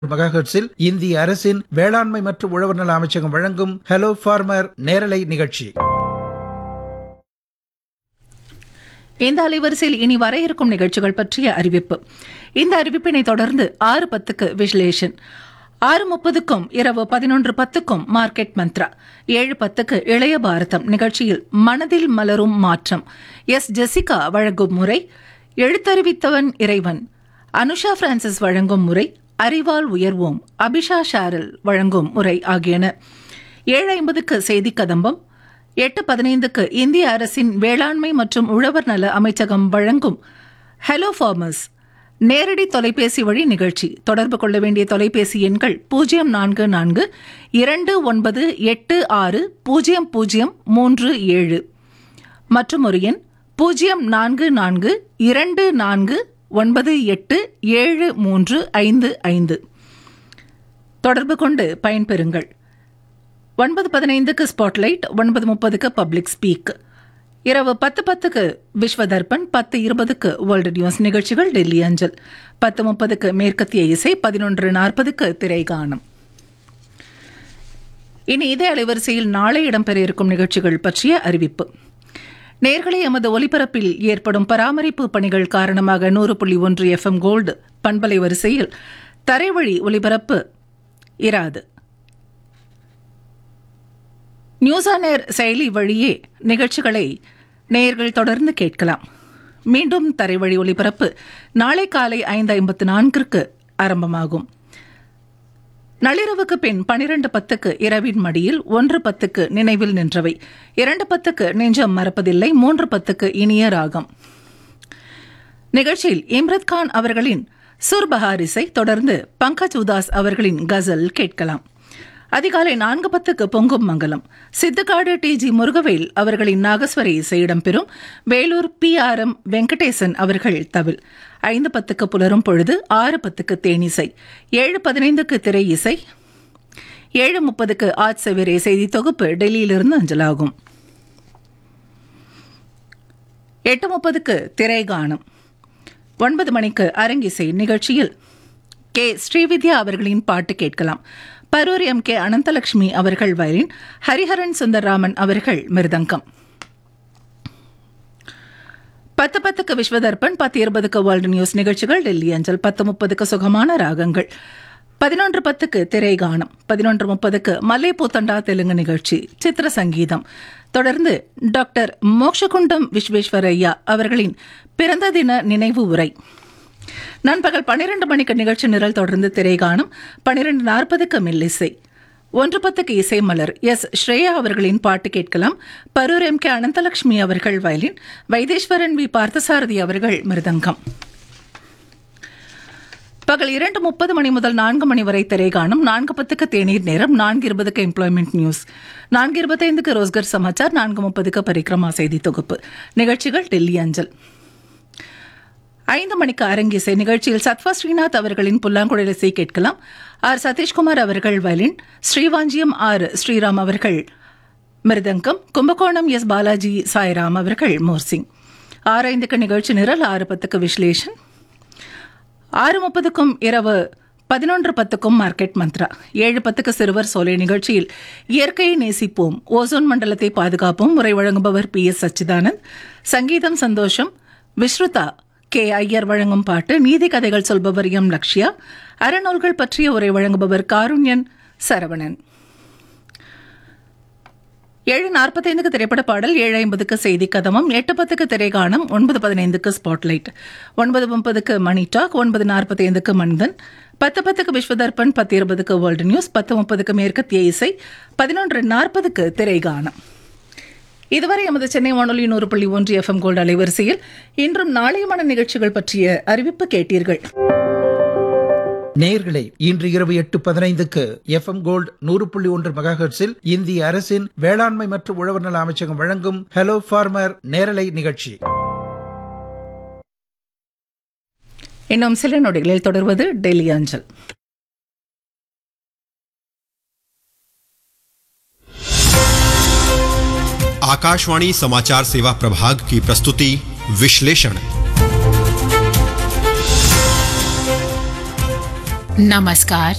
மெகாஹெர்ட்ஸில் இந்திய அரசின் வேளாண்மை மற்றும் உழவர் நல அமைச்சகம் வழங்கும் ஹலோ ஃபார்மர் நேரலை நிகழ்ச்சி இந்த அலைவரிசையில் இனி வர இருக்கும் நிகழ்ச்சிகள் பற்றிய அறிவிப்பு இந்த அறிவிப்பினை தொடர்ந்து ஆறு பத்துக்கு விஸ்லேஷன் ஆறு முப்பதுக்கும் இரவு பதினொன்று பத்துக்கும் மார்க்கெட் மந்த்ரா ஏழு பத்துக்கு இளைய பாரதம் நிகழ்ச்சியில் மனதில் மலரும் மாற்றம் எஸ் ஜெசிகா வழங்கும் முறை எழுத்தறிவித்தவன் இறைவன் அனுஷா பிரான்சிஸ் வழங்கும் முறை அறிவால் உயர்வோம் அபிஷா ஷாரல் வழங்கும் முறை ஆகியன ஏழு ஐம்பதுக்கு செய்தி கதம்பம் எட்டு பதினைந்துக்கு இந்திய அரசின் வேளாண்மை மற்றும் உழவர் நல அமைச்சகம் வழங்கும் ஹலோ ஃபார்மர்ஸ் நேரடி தொலைபேசி வழி நிகழ்ச்சி தொடர்பு கொள்ள வேண்டிய தொலைபேசி எண்கள் பூஜ்ஜியம் நான்கு நான்கு இரண்டு ஒன்பது எட்டு ஆறு பூஜ்ஜியம் பூஜ்ஜியம் மூன்று ஏழு மற்றும் ஒரு எண் பூஜ்ஜியம் நான்கு நான்கு இரண்டு நான்கு ஒன்பது எட்டு ஏழு மூன்று ஐந்து ஐந்து தொடர்பு கொண்டு பயன்பெறுங்கள் ஒன்பது பதினைந்துக்கு ஸ்பாட்லைட் ஒன்பது முப்பதுக்கு பப்ளிக் ஸ்பீக் இரவு பத்து பத்துக்கு விஸ்வ தர்ப்பண் பத்து இருபதுக்கு வேர்ல்டு நியூஸ் நிகழ்ச்சிகள் டெல்லி அஞ்சல் பத்து முப்பதுக்கு மேற்கத்திய இசை பதினொன்று நாற்பதுக்கு திரைகானம் இனி இதே அலைவரிசையில் நாளை இடம்பெற இருக்கும் நிகழ்ச்சிகள் பற்றிய அறிவிப்பு நேர்களை எமது ஒலிபரப்பில் ஏற்படும் பராமரிப்பு பணிகள் காரணமாக நூறு புள்ளி ஒன்று எஃப்எம் கோல்டு பண்பலை வரிசையில் தரைவழி ஒலிபரப்பு இராது நியூஸ் ஆன் ஏர் செயலி வழியே நிகழ்ச்சிகளை நேயர்கள் தொடர்ந்து கேட்கலாம் மீண்டும் தரைவழி ஒலிபரப்பு நாளை காலை ஐந்து ஐம்பத்து நான்கிற்கு ஆரம்பமாகும் நள்ளிரவுக்கு பின் பனிரெண்டு பத்துக்கு இரவின் மடியில் ஒன்று பத்துக்கு நினைவில் நின்றவை இரண்டு பத்துக்கு நெஞ்சம் மறப்பதில்லை மூன்று பத்துக்கு இனிய ராகம் நிகழ்ச்சியில் இம்ரத் கான் அவர்களின் சுர்பஹார் இசை தொடர்ந்து பங்கஜ் உதாஸ் அவர்களின் கசல் கேட்கலாம் அதிகாலை நான்கு பத்துக்கு பொங்கும் மங்கலம் சித்துக்காடு டி ஜி முருகவேல் அவர்களின் நாகஸ்வர இசை இடம்பெறும் Vellore P R M Venkatesan அவர்கள் தவில் ஐந்து பத்துக்கு புலரும் பொழுது ஆறு பத்துக்கு தேனிசை ஏழு பதினைந்துக்கு திரை இசை ஏழு முப்பதுக்கு ஆஜ் செவிரே செய்தி தொகுப்பு டெல்லியிலிருந்து அஞ்சலாகும் எட்டு முப்பதுக்கு திரைகானம் ஒன்பது மணிக்கு அரங்கிசை நிகழ்ச்சியில் கே ஸ்ரீவித்யா அவர்களின் பாட்டு கேட்கலாம் பரூர் எம் கே அனந்தலட்சுமி அவர்கள் வயலின் ஹரிஹரன் சுந்தர்ராமன் அவர்கள் மிருதங்கம் பத்து பத்துக்கு விஸ்வதர்பன் பத்து இருபதுக்கு வேர்ல்டு நியூஸ் நிகழ்ச்சிகள் டெல்லி அஞ்சல் பத்து முப்பதுக்கு சுகமான ராகங்கள் பதினொன்று பத்துக்கு திரைகானம் பதினொன்று முப்பதுக்கு மல்லைப்பூத்தண்டா தெலுங்கு நிகழ்ச்சி சித்திர சங்கீதம் தொடர்ந்து டாக்டர் மோக்ஷகுண்டம் விஸ்வேஸ்வரையா அவர்களின் பிறந்த தின நினைவு உரை நண்பகல் பன்னிரண்டு மணிக்கு நிகழ்ச்சி நிரல் தொடர்ந்து திரைகாணும் பன்னிரண்டு நாற்பதுக்கு மில்லிசை ஒன்று பத்துக்கு இசை மலர் எஸ் ஸ்ரேயா அவர்களின் பாட்டு கேட்கலாம் பரூர் எம் கே அனந்தலட்சுமி அவர்கள் வயலின் வைத்தேஸ்வரன் வி பார்த்தசாரதி அவர்கள் மிருதங்கம் பகல் இரண்டு முப்பது மணி முதல் நான்கு மணி வரை திரைகாணும் நான்கு பத்துக்கு தேநீர் நேரம் நான்கு இருபதுக்கு எம்ப்ளாய்மெண்ட் நியூஸ் நான்கு இருபத்தைந்துக்கு ரோஸ்கர் சமாச்சார் நான்கு முப்பதுக்கு பரிக்ரமா செய்தி தொகுப்பு நிகழ்ச்சிகள் டெல்லி அஞ்சல் ஐந்து மணிக்கு அரங்கிசை நிகழ்ச்சியில் சத்வா ஸ்ரீநாத் அவர்களின் புல்லாங்குழல் இசை கேட்கலாம் ஆர் சதீஷ்குமார் அவர்கள் வயலின் ஸ்ரீவாஞ்சியம் ஆர் ஸ்ரீராம் அவர்கள் மிருதங்கம் கும்பகோணம் எஸ் பாலாஜி சாய்ராம் அவர்கள் மோர்சிங் ஆறு ஐந்துக்கு நிகழ்ச்சி நிரல் ஆறு பத்துக்கு விஸ்லேஷன் ஆறு முப்பதுக்கும் இரவு பதினொன்று பத்துக்கும் மார்க்கெட் மந்த்ரா ஏழு பத்துக்கு சிறுவர் சோலை நிகழ்ச்சியில் இயற்கையை நேசிப்போம் ஓசோன் மண்டலத்தை பாதுகாப்போம் உரை வழங்குபவர் பி எஸ் சச்சிதானந்த் சங்கீதம் சந்தோஷம் விஸ்ருதா கே ஐயர் வழங்கும் பாட்டு நீதி கதைகள் சொல்பவர் எம் லக்ஷ்யா அறநூல்கள் பற்றிய உரை வழங்குபவர் காருண்யன் சரவணன் ஏழு நாற்பத்தைந்துக்கு திரைப்பட பாடல் ஏழு ஐம்பதுக்கு செய்தி கதமம் எட்டு பத்துக்கு திரைகாணம் ஒன்பது பதினைந்துக்கு ஸ்பாட்லைட் ஒன்பது முப்பதுக்கு மணி டாக் ஒன்பது நாற்பத்தைந்துக்கு மனிதன் பத்து பத்துக்கு விஸ்வதர்பன் பத்து இருபதுக்கு வேர்ல்டு நியூஸ் பத்து முப்பதுக்கு மேற்கத்திய இசை பதினொன்று நாற்பதுக்கு திரைகாணம் இதுவரை எமது சென்னை வானொலி நூறு புள்ளி ஒன்று எஃப்எம் கோல்டு அலைவரிசையில் இன்றும் நாளையுமான நிகழ்ச்சிகள் பற்றிய அறிவிப்பு கேட்டீர்கள் நேயர்களே இன்று இரவு எட்டு பதினைந்துக்கு எஃப்எம் கோல்டு நூறு புள்ளி ஒன்று மெகாஹெர்ட்ஸில் இந்திய அரசின் வேளாண்மை மற்றும் உழவர் நல அமைச்சகம் வழங்கும் ஹலோ ஃபார்மர் நேரலை நிகழ்ச்சி இன்னும் சில நொடிகளில் தொடர்வது டெல்லி அஞ்சல் आकाशवाणी समाचार सेवा प्रभाग की प्रस्तुति विश्लेषण नमस्कार